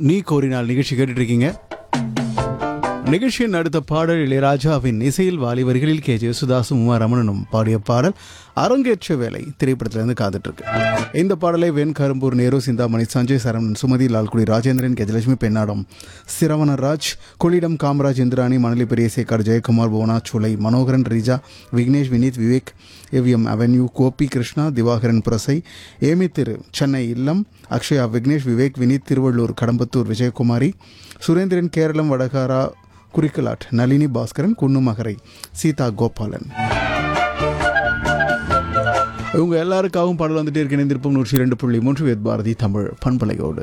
நீ கோரினால் நிகழ்ச்சி கேட்டுட்டு இருக்கீங்க நிகழ்ச்சியின் அடுத்த பாடல் இளையராஜாவின் இசையில் வாலி வரிகளில் கே ஜேசுதாசும் உமா ரமணனும் பாடிய பாடல் அரங்கேற்ற வேலை திரைப்படத்திலிருந்து காத்துட்டு இருக்கு இந்த பாடலை Ven Karumbur Nehru Chintamani Sanjay Saravanan Sumathi Lalgudi Rajendran Gajalakshmi Pennadam Sravanaraj Kollidam Kamaraj Indrani Manali Periyasekar Jayakumar Bhuvana Sulai Manoharan Reeja Vignesh Vineeth Vivek AVM avenue Gopi Krishna Divakaran Purasai Amy Thiru Chennai இல்லம் அக்ஷயா விக்னேஷ் விவேக் வினீத் திருவள்ளூர் கடம்பத்தூர் விஜயகுமாரி சுரேந்திரன் கேரளம் வடகாரா குறிக்கலாட் நளினி பாஸ்கரன் குன்னுமகரை சீதா கோபாலன் இவங்க எல்லாருக்காகவும் பாடல் வந்துட்டே இருக்க இணைந்திருப்போம் நூற்றி இரண்டு புள்ளி மூன்று வேத் பாரதி தமிழ் பண்பலையோடு